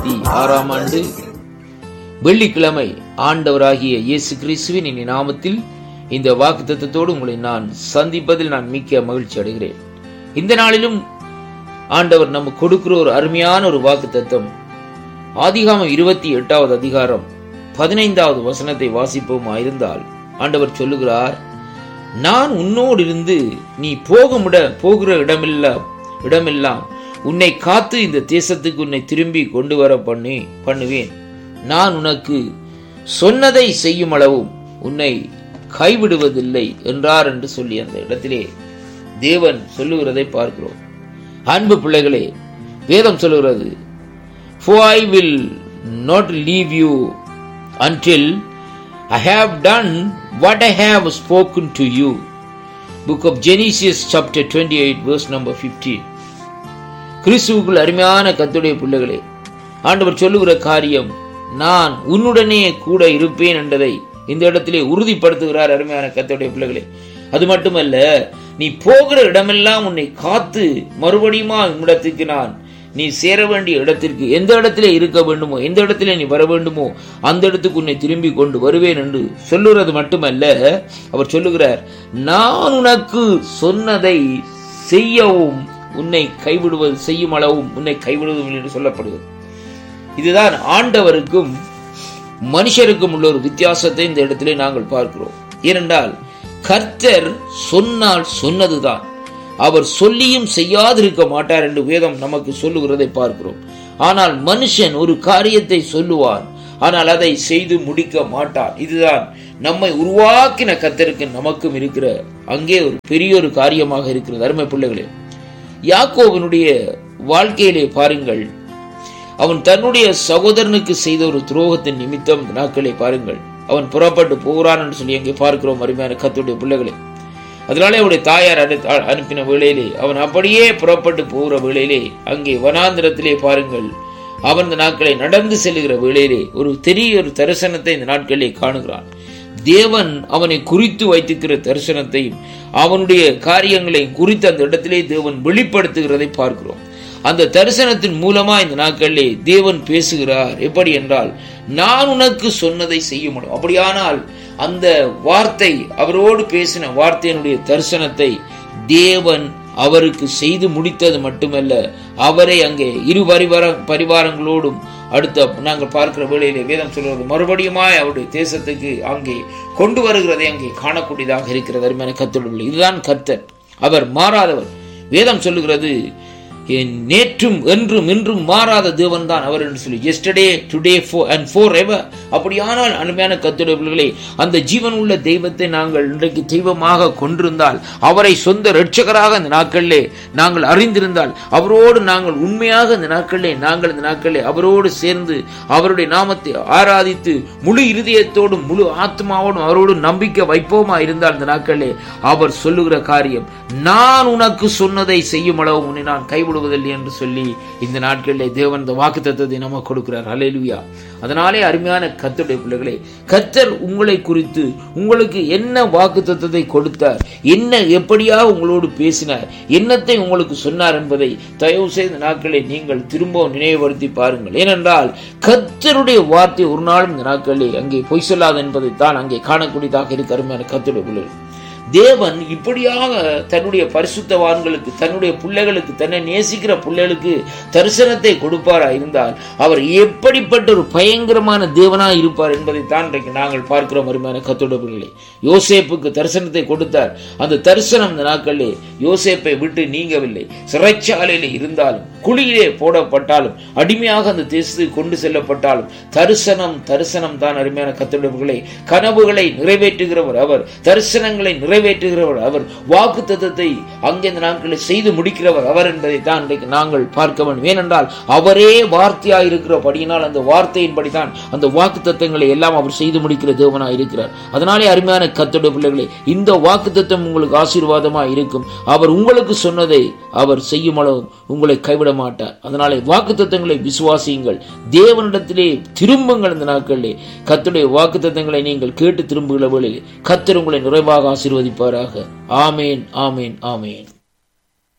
இருபத்தி ஆறாம் ஆண்டு வெள்ளிக்கிழமை ஆண்டவராகிய இயேசு கிறிஸ்துவின் இனி நாமத்தில் இந்த வாக்குத்தத்தோடு உங்களை நான் சந்திப்பதில் நான் மிக்க மகிழ்ச்சி அடைகிறேன் இந்த நாளிலும் ஆண்டவர் நமக்கு கொடுக்கிற ஒரு அருமையான ஒரு வாக்குத்தத்தம் ஆதிகாமம் இருபத்தி எட்டாவது அதிகாரம் பதினைந்தாவது வசனத்தை வாசிப்போமா இருந்தால் ஆண்டவர் சொல்லுகிறார் நான் உன்னோடு இருந்து நீ போகமுட போகிற இடமெல்லாம் இடமெல்லாம் உன்னை காத்து இந்த தேசத்துக்கு உன்னை திரும்பி கொண்டு வர பண்ணி பண்ணுவேன் நான் உனக்கு சொன்னதை செய்யும் அளவும் உன்னை கைவிடுவதில்லை என்றார் என்று சொல்லி அந்த இடத்திலே தேவன் சொல்லுகிறதை பார்க்கிறோம் அன்பு பிள்ளைகளே வேதம் சொல்லுகிறது For I will not leave you until I have done what I have spoken to you. Book of Genesis chapter 28 verse number 15. கிறிஸ்துவுக்குள் அருமையான கத்துடைய பிள்ளைகளே ஆண்டவர் சொல்லுகிற காரியம் நான் உன்னுடனே கூட இருப்பேன் என்றதை இந்த இடத்திலே உறுதிப்படுத்துகிறார் அருமையான கத்துடைய பிள்ளைகளே அது மட்டுமல்ல நீ போகிற இடமெல்லாம் உன்னை காத்து மறுபடியுமா உன்னிடத்துக்கு நான் நீ சேர வேண்டிய இடத்திற்கு எந்த இடத்திலே இருக்க வேண்டுமோ எந்த இடத்திலே நீ வர வேண்டுமோ அந்த இடத்துக்கு உன்னை திரும்பி கொண்டு வருவேன் என்று சொல்லுறது மட்டுமல்ல அவர் சொல்லுகிறார் நான் உனக்கு சொன்னதை செய்யவும் உன்னை கைவிடுவது செய்யும் அளவும் உன்னை கைவிடுவதும் என்று சொல்லப்படுகிறது இதுதான் ஆண்டவருக்கும் மனுஷருக்கும் உள்ள ஒரு வித்தியாசத்தை இந்த இடத்திலே நாங்கள் பார்க்கிறோம் ஏனென்றால் கர்த்தர் சொன்னால் சொன்னதுதான் அவர் சொல்லியும் செய்யாதிருக்க மாட்டார் என்று வேதம் நமக்கு சொல்லுகிறதை பார்க்கிறோம் ஆனால் மனுஷன் ஒரு காரியத்தை சொல்லுவான் ஆனால் அதை செய்து முடிக்க மாட்டான் இதுதான் நம்மை உருவாக்கின கத்தருக்கு நமக்கும் இருக்கிற அங்கே ஒரு பெரிய ஒரு காரியமாக இருக்கிறது அருமை பிள்ளைகளே யாக்கோவனுடைய வாழ்க்கையிலே பாருங்கள் அவன் தன்னுடைய சகோதரனுக்கு செய்த ஒரு துரோகத்தின் நிமித்தம் நாட்களை பாருங்கள் அவன் புறப்பட்டு போகிறான் என்று சொல்லி அங்கே பார்க்கிறோம் அருமையான கத்துடைய பிள்ளைகளே அதனாலே அவருடைய தாயார் அனுப்பின வேளையிலே அவன் அப்படியே புறப்பட்டு போகிற வேளையிலே அங்கே வனாந்திரத்திலே பாருங்கள் அவன் இந்த நாட்களை நடந்து செல்லுகிற வேளையிலே ஒரு தெரிய ஒரு தரிசனத்தை இந்த நாட்களிலே காணுகிறான் தேவன் அவனை குறித்து வைத்திருக்கிற தரிசனத்தையும் அவனுடைய காரியங்களையும் குறித்து அந்த இடத்திலே தேவன் வெளிப்படுத்துகிறதை பார்க்கிறோம் அந்த தரிசனத்தின் மூலமா இந்த நாட்களிலே தேவன் பேசுகிறார் எப்படி என்றால் நான் உனக்கு சொன்னதை செய்ய முடியும் அப்படியானால் அந்த வார்த்தை அவரோடு பேசின வார்த்தையினுடைய தரிசனத்தை தேவன் அவருக்கு செய்து முடித்தது மட்டுமல்ல அவரை அங்கே இரு பரிவார பரிவாரங்களோடும் அடுத்த நாங்கள் பார்க்கிற வேளையிலே வேதம் சொல்கிறது மறுபடியுமாய் அவருடைய தேசத்துக்கு அங்கே கொண்டு வருகிறதை அங்கே காணக்கூடியதாக இருக்கிறது அருமையான கத்தொழில் இதுதான் கர்த்தர் அவர் மாறாதவர் வேதம் சொல்லுகிறது நேற்றும் என்றும் இன்றும் மாறாத தேவன் தான் அவர் என்று சொல்லி yesterday today and forever அப்படியானால் அருமையான கத்துடையவர்களே அந்த ஜீவன் உள்ள தெய்வத்தை நாங்கள் இன்றைக்கு தெய்வமாக கொண்டிருந்தால் அவரை சொந்த ரட்சகராக இந்த நாட்களிலே நாங்கள் அறிந்திருந்தால் அவரோடு நாங்கள் உண்மையாக இந்த நாட்களிலே நாங்கள் இந்த நாட்களிலே அவரோடு சேர்ந்து அவருடைய நாமத்தை ஆராதித்து முழு இருதயத்தோடும் முழு ஆத்மாவோடும் அவரோடு நம்பிக்கை வைப்போமா இருந்தால் இந்த நாட்களிலே அவர் சொல்லுகிற காரியம் நான் உனக்கு சொன்னதை செய்யும் அளவு உன்னை நான் கைவிட விடுவதில்லை என்று சொல்லி இந்த நாட்களிலே தேவன் இந்த வாக்கு தத்துவத்தை நமக்கு கொடுக்கிறார் அலையிலுயா அதனாலே அருமையான கத்துடைய பிள்ளைகளே கத்தர் உங்களை குறித்து உங்களுக்கு என்ன வாக்கு தத்துவத்தை கொடுத்தார் என்ன எப்படியாக உங்களோடு பேசினார் என்னத்தை உங்களுக்கு சொன்னார் என்பதை தயவு செய்த நாட்களை நீங்கள் திரும்பவும் நினைவுபடுத்தி பாருங்கள் ஏனென்றால் கத்தருடைய வார்த்தை ஒரு நாளும் இந்த நாட்களிலே அங்கே பொய் சொல்லாது என்பதை தான் அங்கே காணக்கூடியதாக இருக்க அருமையான கத்துடைய பிள்ளைகள் தேவன் இப்படியாக தன்னுடைய பரிசுத்தவான்களுக்கு தன்னுடைய பிள்ளைகளுக்கு தன்னை நேசிக்கிற பிள்ளைகளுக்கு தரிசனத்தை கொடுப்பாரா இருந்தால் அவர் எப்படிப்பட்ட ஒரு பயங்கரமான தேவனா இருப்பார் என்பதை தான் இன்றைக்கு நாங்கள் பார்க்கிறோம் அருமையான கத்தோட பிள்ளை யோசேப்புக்கு தரிசனத்தை கொடுத்தார் அந்த தரிசனம் இந்த நாட்களிலே யோசேப்பை விட்டு நீங்கவில்லை சிறைச்சாலையிலே இருந்தாலும் குழியிலே போடப்பட்டாலும் அடிமையாக அந்த தேசத்துக்கு கொண்டு செல்லப்பட்டாலும் தரிசனம் தரிசனம் தான் அருமையான கத்தோட கனவுகளை நிறைவேற்றுகிறவர் அவர் தரிசனங்களை நிறை நிறைவேற்றுகிறவர் அவர் வாக்கு தத்துவத்தை அங்கே இந்த நாட்களில் செய்து முடிக்கிறவர் அவர் என்பதை தான் இன்றைக்கு நாங்கள் பார்க்க வேண்டும் ஏனென்றால் அவரே வார்த்தையாக இருக்கிறபடியினால் அந்த வார்த்தையின்படி தான் அந்த வாக்கு தத்துவங்களை எல்லாம் அவர் செய்து முடிக்கிற தேவனாக இருக்கிறார் அதனாலே அருமையான கத்தோட பிள்ளைகளே இந்த வாக்கு தத்துவம் உங்களுக்கு ஆசீர்வாதமாக இருக்கும் அவர் உங்களுக்கு சொன்னதை அவர் செய்யும் அளவு உங்களை கைவிட மாட்டார் அதனாலே வாக்கு தத்துவங்களை விசுவாசியுங்கள் தேவனிடத்திலே திரும்புங்கள் இந்த நாட்களிலே கத்துடைய வாக்கு தத்துவங்களை நீங்கள் கேட்டு திரும்புகிற வேளையில் கத்தர் உங்களை நிறைவாக ஆசீர்வதிப்பாராக ஆமேன் ஆமேன் ஆமேன்